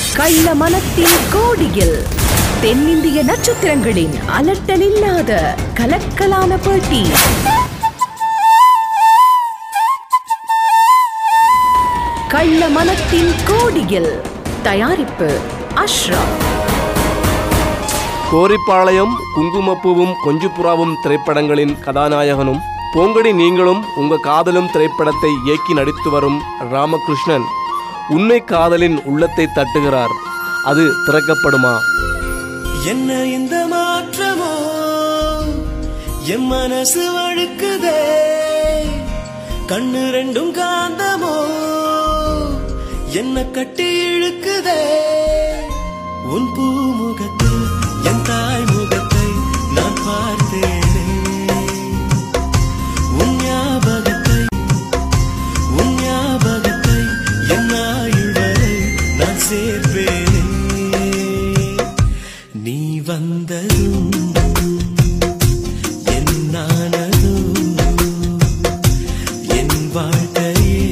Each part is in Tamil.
கள்ள மனத்தின் கோடியில் தென்னிந்திய நட்சத்திரங்களின் அலட்டலில்லாத கலக்கலான பேட்டி கள்ள மனத்தின் கோடியில் தயாரிப்பு அஷ்ரப் கோரிப்பாளையம் குங்குமப்பூவும் கொஞ்சுப்புறாவும் திரைப்படங்களின் கதாநாயகனும் போங்கடி நீங்களும் உங்க காதலும் திரைப்படத்தை இயக்கி நடித்து வரும் ராமகிருஷ்ணன் உண்மை காதலின் உள்ளத்தை தட்டுகிறார் அது திறக்கப்படுமா என்ன இந்த மாற்றமோ என் மனசு வழுக்குதே கண்ணு ரெண்டும் காந்தமோ என்ன கட்டி இழுக்குதே உன் பூமுகத்தில் என் தாய் முகத்தை நான் பார்த்தேனே உன் ஞாபகத்தை உன் ஞாபகத்தை என் ஆயுள் வரை நான் சேர்ப்பேனே நீ வந்ததும் என் நானதும் என் வாழ்க்கையே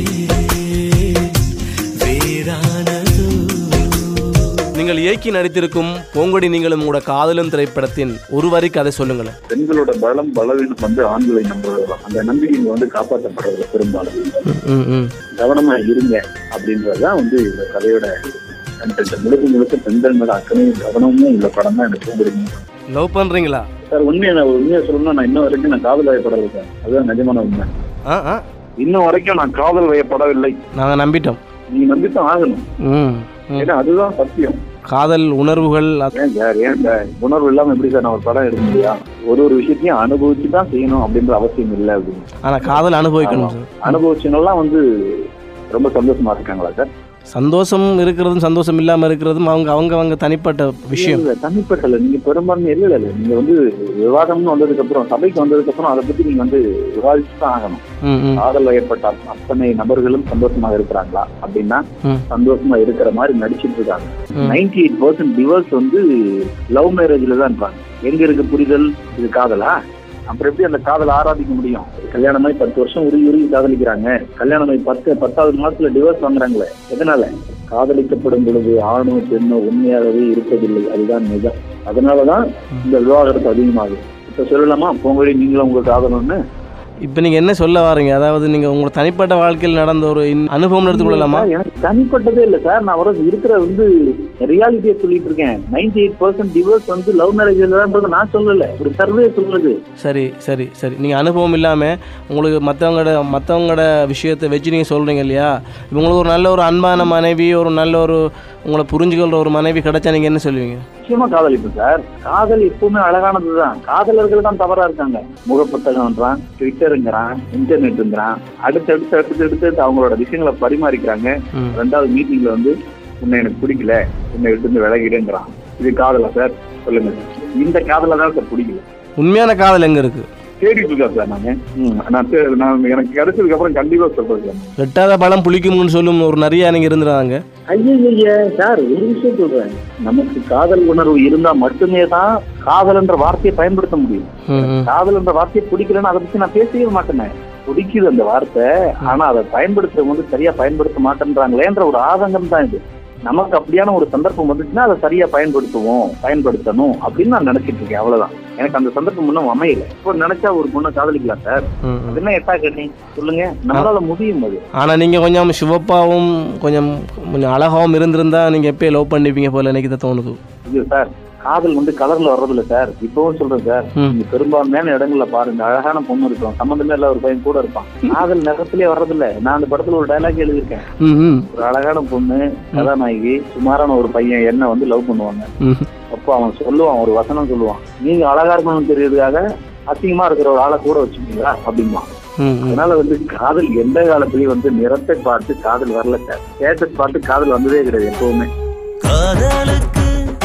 வேறானதும் நீங்கள் இயக்கி நடித்திருக்கும் போங்கடி நீங்களும் உங்களோட காதலும் திரைப்படத்தின் ஒரு வரி கதை சொல்லுங்களேன் பெண்களோட பலம் பலவீனம் வந்து ஆண்களை நம்புறதுதான் அந்த நம்பிக்கை வந்து காப்பாற்றப்படுறது பெரும்பாலும் கவனமா இருங்க அப்படின்றதுதான் வந்து இந்த கதையோட கண்டென்ட் முழுக்க முழுக்க பெண்கள் மேல அக்கறையும் கவனமும் உள்ள படம் தான் எனக்கு ரொம்ப லவ் பண்றீங்களா சார் உண்மையை நான் உண்மையை சொல்லணும்னா நான் இன்ன வரைக்கும் நான் காதல் வயப்படவில்லை சார் அதுதான் நிஜமான உண்மை ஆ ஆ இன்ன வரைக்கும் நான் காதல் வயப்படவில்லை நாங்கள் நம்பிட்டோம் நீ நம்பித்தான் ஆகணும் ம் ம். ஏன்னா அதுதான் சத்தியம் காதல் உணர்வுகள் அது- ஏன் சார் ஏன் சார் உணர்வு இல்லாம எப்படி சார் நான் ஒரு படம் எடுக்க முடியும் ஒரு ஒரு விஷயத்தையும் அனுபவிச்சு தான் செய்யணும் அப்படின்ற அவசியம் இல்லை அப்படின்னு ஆனா காதல் அனுபவிக்கணும் சார் அனுபவிச்சவங்கலாம் வந்து ரொம்ப சந்தோஷமா இருக்காங்களா சார் சந்தோஷம் இருக்கிறதும் சந்தோஷம் இல்லாம இருக்கிறதும் அவங்க அவங்க அவங்க தனிப்பட்ட விஷயம் இல்ல, தனிப்பட்ட இல்ல நீங்க பெரும்பான்மை இல்ல இல்ல நீங்க வந்து விவாதம்னு வந்ததுக்கு அப்புறம் சபைக்கு வந்ததுக்கு அப்புறம் அதை பத்தி நீங்க வந்து விவாதிச்சு தான் ஆகணும் ம் ம் காதல் வயப்பட்ட அத்த- அத்தனை நபர்களும் சந்தோஷமாக இருக்கிறாங்களா அப்படின்னா ம். சந்தோஷமா இருக்கிற மாதிரி நடிச்சிட்டு இருக்காங்க ம். நைன்டி எயிட் பர்சன்ட் டிவோர்ஸ் வந்து லவ் மேரேஜ்ல தான் இருப்பாங்க எங்க இருக்கு புரிதல் இது காதலா அப்புறம் எப்படி அந்த காதல் ஆராதிக்க முடியும் கல்யாணமாய் பத்து வருஷம் உருகி உருகி காதலிக்கிறாங்க கல்யாணமாய் பத்து பத்தாவது மாசத்துல டிவோர்ஸ் வாங்குறாங்களே எதனால காதலிக்கப்படும் பொழுது ஆணோ பெண்ணோ உண்மையாகவே இருப்பதில்லை அதுதான் நிஜம் அதனாலதான் இந்த விவாகரத்து அதிகமாகுது இப்ப சொல்லலாமா போங்கடி நீங்களும் உங்க காதலன்னு இப்போ நீங்க என்ன சொல்ல வாரீங்க அதாவது நீங்க உங்களோட தனிப்பட்ட வாழ்க்கையில் நடந்த ஒரு இன்- அனுபவம் எடுத்துக்கொள்ளலாமா சார், எனக்கு தனிப்பட்டதே இல்ல சார் நான் வர இருக்கிற வந்து ரியாலிட்டியை சொல்லிட்டு இருக்கேன் நைன்டி எயிட் பர்சன்ட் டிவோர்ஸ் வந்து லவ் மேரேஜ்ல தான் நான் சொல்லல ஒரு சர்வே சொல்லுது சரி சரி சரி நீங்கள் அனுபவம் இல்லாமல் உங்களுக்கு மற்றவங்களோட மற்றவங்களோட விஷயத்தை வச்சு நீங்கள் சொல்கிறீங்க இல்லையா இப்போ உங்களுக்கு ஒரு நல்ல ஒரு அன்பான மனைவி ஒரு நல்ல ஒரு உங்களை புரிஞ்சுக்கொள்கிற ஒரு மனைவி கிடைச்சா நீங்கள் என்ன சொல்லுவீங்க நிச்சயமா காதலிப்பு சார் காதல் எப்பவுமே அழகானதுதான் காதலர்கள் தான் தவறா இருக்காங்க முகப்புத்தகம்ன்றான் ட்விட்டருங்கிறான் இன்டர்நெட்டுங்கிறான் அடுத்து அடுத்து அடுத்து அடுத்து அவங்களோட விஷயங்களை பரிமாறிக்கிறாங்க ம் ரெண்டாவது மீட்டிங்ல வந்து உன்னை எனக்கு பிடிக்கல உன்னை எடுத்து வந்து விலகிடுங்கிறான் இது காதலா சார் சொல்லுங்க இந்த காதல தான் சார் பிடிக்கல உண்மையான காதல் எங்கே இருக்குது தேடிட்டு இருக்கேன் சார் நானு ம், நான் தே- நான் எனக்கு கிடைச்சதுக்கு அப்புறம் கண்டிப்பா சொல்றேன் சார் வெட்டாத பழம் புளிக்கும்னு சொல்லும் ஒரு நிறைய நீங்கள் இருந்துறாங்க ஐயா சார் ஒரு விஷயம் சொல்றேன் நமக்கு காதல் உணர்வு இருந்தா மட்டுமே தான் காதல்ன்ற வார்த்தையை பயன்படுத்த முடியும் ம் ம் காதல் என்ற வார்த்தையை பிடிக்கலன்னு அதை பத்தி நான் பேசவே மாட்டேனே பிடிக்குது அந்த வார்த்தை ஆனா அதை பயன்படுத்துறவங்க வந்து சரியா பயன்படுத்த மாட்டேன்றாங்களேன்ற ஒரு ஆதங்கம் தான் இது நமக்கு அப்படியான ஒரு சந்தர்ப்பம் வந்துச்சுன்னா அதை சரியா பயன்படுத்துவோம் பயன்படுத்தணும் அப்படின்னு நான் நினைச்சிட்டு இருக்கேன் அவ்வளவுதான் எனக்கு அந்த சந்தர்ப்பம் இன்னும் அமையல இப்போ நினைச்சா ஒரு பொண்ணை காதலிக்கலாம் சார் ம் ம். அது என்ன எட்டா கேட்டீங்க சொல்லுங்க நம்மளால முடியும் அது ஆனால் நீங்கள் கொஞ்சம் சிவப்பாகவும் கொஞ்சம் கொஞ்சம் அழகாகவும் இருந்திருந்தா நீங்கள் எப்பயே லவ் பண்ணிப்பீங்க போல எனக்கு இதை தோணுது இது சார் காதல் வந்து கலர்ல வர்றதில்ல சார் இப்பவும் சொல்றேன் சார் ம். நீங்க பெரும்பான்மையான இடங்கள்ல பாருங்க அழகான பொண்ணு இருக்கும் சம்பந்தமே இல்ல ஒரு பையன் கூட இருப்பான் காதல் நகத்திலே வர்றதில்ல நான் அந்த படத்துல ஒரு டைலாக் எழுதியிருக்கேன் ம் ம் ஒரு அழகான பொண்ணு கதாநாயகி சுமாரான ஒரு பையன் என்ன வந்து லவ் பண்ணுவாங்க ம் அப்போ அவன் சொல்லுவான் ஒரு வசனம் சொல்லுவான் நீங்க அழகா இருக்கணும்னு தெரியறதுக்காக அசிங்கமா இருக்கிற ஒரு ஆளை கூட வச்சுக்கீங்களா அப்படிமா ம் ம் அதனால வந்து காதல் எந்த காலத்துலயும் வந்து நிறத்தை பார்த்து காதல் வரல சார் ஸ்டேட்டஸ் பார்த்து காதல் வந்ததே கிடையாது எப்பவுமே காதலுக்கு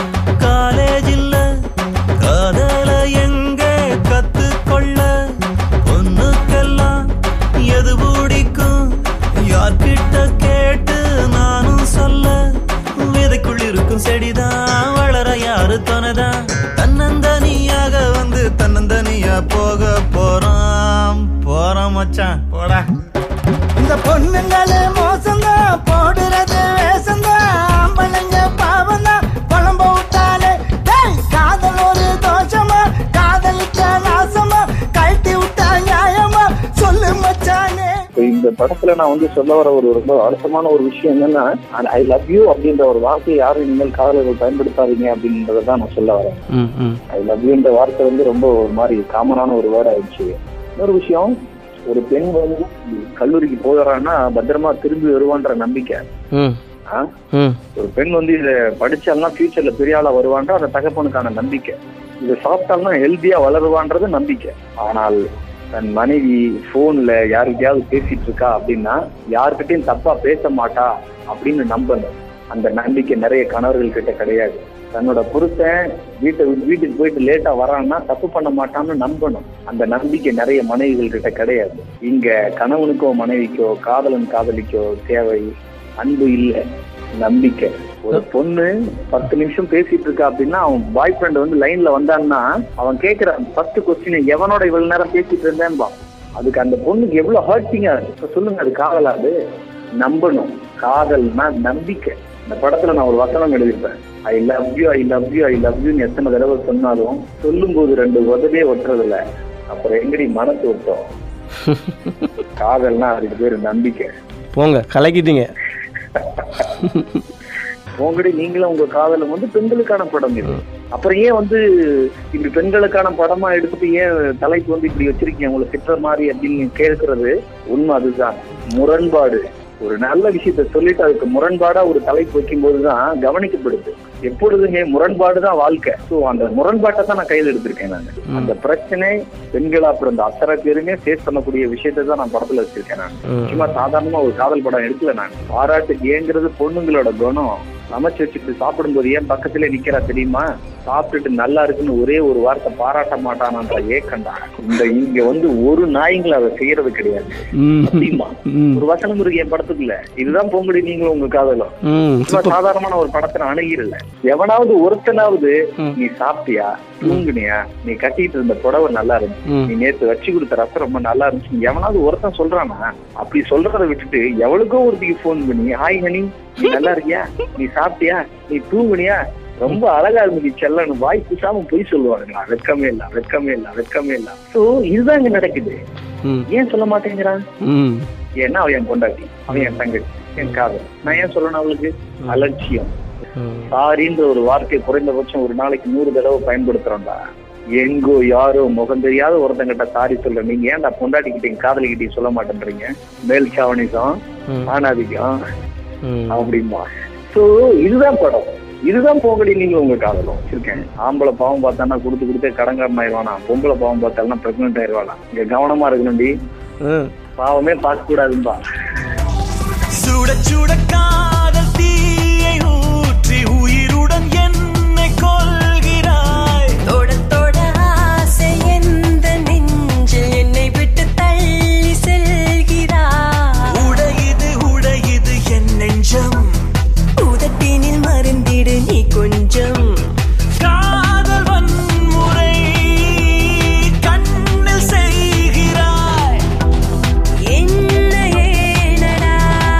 காலேஜ் இல்ல காதல எங்க கத்துக்கொள்ள பொண்ணுக்கெல்லாம் எது பிடிக்கும் யார்கிட்ட கேட்டு நானும் சொல்ல விதைக்குள் இருக்கும் செடிதான் வளர யாரு துணைதான் தன்னந்தனியாக வந்து தன்னந்தனியா போக போறான் போறான் மச்சான் போடா இந்த பொண்ணுங்களே மோசம்தான் போடுறது வேஷம்தான் ஆம்பளைங்க பா படத்துல நான் வந்து சொல்ல வர ஒரு ரொம்ப அழுத்தமான ஒரு விஷயம் என்னன்னா ஐ லவ் யூ அப்படின்ற ஒரு வார்த்தையை யாரும் இனிமேல் காதலர்கள் பயன்படுத்தாதீங்க அப்படின்றத தான் நான் சொல்ல வரேன் ம் ம் ஐ லவ் யூன்ற வார்த்தை வந்து ரொம்ப ஒரு மாதிரி காமனான ஒரு வேர்ட் ஆயிடுச்சு இன்னொரு விஷயம் ஒரு பெண் வந்து கல்லூரிக்கு போகிறான்னா பத்திரமா திரும்பி வருவான்ற நம்பிக்கை ம் ஆ? ம் ஒரு பெண் வந்து இதை படிச்சால்னா ஃபியூச்சர்ல பெரிய ஆளா வருவான்ற அந்த தகப்பனுக்கான நம்பிக்கை இதை சாப்பிட்டால்னா ஹெல்த்தியா வளருவான்றது நம்பிக்கை ஆனால் தன் மனைவி போன்ல யாருக்கிட்டையாவது பேசிட்டு இருக்கா அப்படின்னா யாருக்கிட்டையும் தப்பா பேச மாட்டா அப்படின்னு நம்பணும் அந்த நம்பிக்கை நிறைய கணவர்கள் கிட்ட கிடையாது தன்னோட புருஷன் வீட்டை விட்டு வீட்டுக்கு போயிட்டு லேட்டா வரான்னா தப்பு பண்ண மாட்டான்னு நம்பணும் அந்த நம்பிக்கை நிறைய மனைவிகள் கிட்ட கிடையாது இங்க கணவனுக்கோ மனைவிக்கோ காதலன் காதலிக்கோ தேவை அன்பு இல்ல நம்பிக்கை ஒரு பொண்ணு பத்து நிமிஷம் பேசிட்டு இருக்கா அப்படின்னா அவன் பாய் ஃப்ரெண்ட் வந்து லைன்ல வந்தான்னா அவன் கேக்குற ஃபர்ஸ்ட் கொஸ்டின் எவனோட இவ்வளவு நேரம் பேசிட்டு இருந்தேன்பா அதுக்கு அந்த பொண்ணுக்கு எவ்வளவு ஹர்ட்டிங்கா இருக்கு இப்ப சொல்லுங்க அது காதலா அது நம்பணும் காதல்னா நம்பிக்கை இந்த படத்துல நான் ஒரு வசனம் எழுதியிருப்பேன் I love you I love you I love யூன்னு எத்தனை தடவை சொன்னாலும் சொல்லும்போது ரெண்டு உதவே ஒட்டுறதில்ல அப்புறம் எங்கடி மனசு விட்டோம் காதல்னா அதுக்கு பேரு நம்பிக்கை போங்க கலக்கிட்டீங்க உங்கடி நீங்களும் உங்க காதலும் வந்து பெண்களுக்கான படம் இது அப்புறம் ஏன் வந்து இப்படி பெண்களுக்கான படமா எடுத்துட்டு ஏன் தலைக்கு வந்து இப்படி வச்சிருக்கீங்க உங்களை திட்டுற மாதிரி அப்படின்னு கேட்கறது உண்மை அதுதான் முரண்பாடு ஒரு நல்ல விஷயத்த சொல்லிட்டு அதுக்கு முரண்பாடா ஒரு தலைப்பு வைக்கும்போது தான் கவனிக்கப்படுது எப்பொழுதுமே முரண்பாடு தான் வாழ்க்கை ஸோ அந்த முரண்பாட்டை தான் நான் கையில் எடுத்திருக்கேன் நான் அந்த பிரச்சனை பெண்களா பிறந்த அத்தனை பேருமே ஃபேஸ் பண்ணக்கூடிய விஷயத்தை தான் நான் படத்துல வச்சிருக்கேன் நான் ம். சும்மா சாதாரணமா ஒரு காதல் படம் எடுக்கல நான் பாராட்டுக்கு ஏங்குறது பொண்ணுங்களோட குணம் சமைச்சு வச்சுட்டு சாப்பிடும்போது ஏன் பக்கத்துல நிக்கிறா தெரியுமா சாப்பிட்டுட்டு நல்லா இருக்குன்னு ஒரே ஒரு வார்த்தை பாராட்ட மாட்டானான்ற ஏக்கண்டா இந்த இங்க வந்து ஒரு நாய்ங்களை அதை செய்யறது கிடையாது ம் அப்படிமா ம் ஒரு வசனம் இருக்கு என் படத்துக்குள்ள இதுதான் பொங்கடி நீங்களும் உங்க காதலும் ம் சும்மா சாதாரணமான ஒரு படத்தை நான் அணுகிரல எவனாவது ஒருத்தனாவது ம். நீ சாப்பிட்டியா தூங்குனியா நீ கட்டிட்டு இருந்த புடவை நல்லா இருந்துச்சு ம். நீ நேத்து வச்சு கொடுத்த ரசம் ரொம்ப நல்லா இருந்துச்சு எவனாவது ஒருத்தன் சொல்றானா அப்படி சொல்றதை விட்டுட்டு எவளுக்கோ ஒருத்திக்கு ஃபோன் பண்ணி ஹாய் ஹனி நீ நல்லா இருக்கியா நீ சாப்பிட்டியா நீ தூங்குனியா ரொம்ப அழகா இருந்துச்சு செல்லன்னு வாய் பூசாம பொய் சொல்லுவாங்களா வெக்கமே இல்ல வெக்கமே இல்ல வெக்கமே இல்ல சோ இதுதான் இங்க நடக்குது ம் ஏன் சொல்ல மாட்டேங்கிறான் ம் ஏன்னா அவன் என் பொண்டாட்டி அவன் என் தங்கச்சி என் காதல் நான் ஏன் சொல்லணும் அவளுக்கு அலட்சியம் ம் சாரின்ற ஒரு வார்த்தை குறைந்தபட்சம் ஒரு நாளைக்கு நூறு தடவை பயன்படுத்துறோம்டா எங்கோ யாரோ முகம் தெரியாத ஒருத்தங்கிட்ட சாரி சொல்ற நீங்க ஏன்டா பொண்டாட்டிக்கிட்டையும் காதலிக்கிட்டையும் சொல்ல மாட்டேன்றீங்க மேல் சாவணிசம் ம். ஆணாதிக்கம் ம் அப்படிமா சோ இதுதான் படம் இதுதான் போங்கடி நீங்க உங்க காதலும் வச்சிருக்கேன் ஆம்பளை பாவம் பார்த்தானா கொடுத்து கொடுத்து கடங்காரன் ஆயிடுவானா பொம்பளை பாவம் பார்த்தாலும் பிரெக்னென்ட் ஆயிடுவானா இங்க கவனமா இருக்கணும்டி ம் பாவமே பார்க்க கூடாதும்பா சுட சுட காதல் தீயை ஊற்றி உயிருடன் என்னை கொள்கிறாய் தொட தொட ஆசை எந்த நெஞ்சில் என்னை விட்டு தள்ளி செல்கிறாய் உடையுது உடையுது என் நெஞ்சம் உதட்டினில் மருந்திடு நீ கொஞ்சம் காதல் வன்முறை கண்ணில் செய்கிறாய் என்ன ஏனடா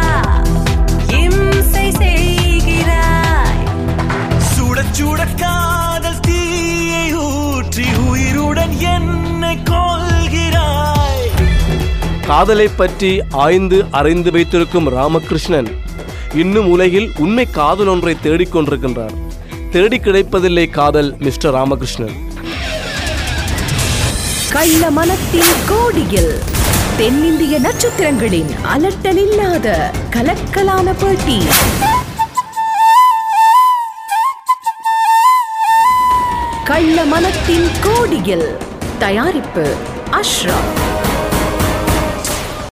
இம்சை செய்கிறாய் சுட சுட காதல் தீயை ஊற்றி உயிருடன் என்னை கொள்கிறாய் காதலை பற்றி ஆய்ந்து அறிந்து வைத்திருக்கும் ராமகிருஷ்ணன் இன்னும் உலகில் உண்மை காதல் ஒன்றை தேடிக்கொண்டிருக்கின்றார் தேடி கிடைப்பதில்லை காதல் மிஸ்டர் ராமகிருஷ்ணன் கள்ள மனத்தின் கோடியில் தென்னிந்திய நட்சத்திரங்களின் அலட்டலில்லாத கலக்கலான பேட்டி கள்ள மனத்தின் கோடியில் தயாரிப்பு அஷ்ரப்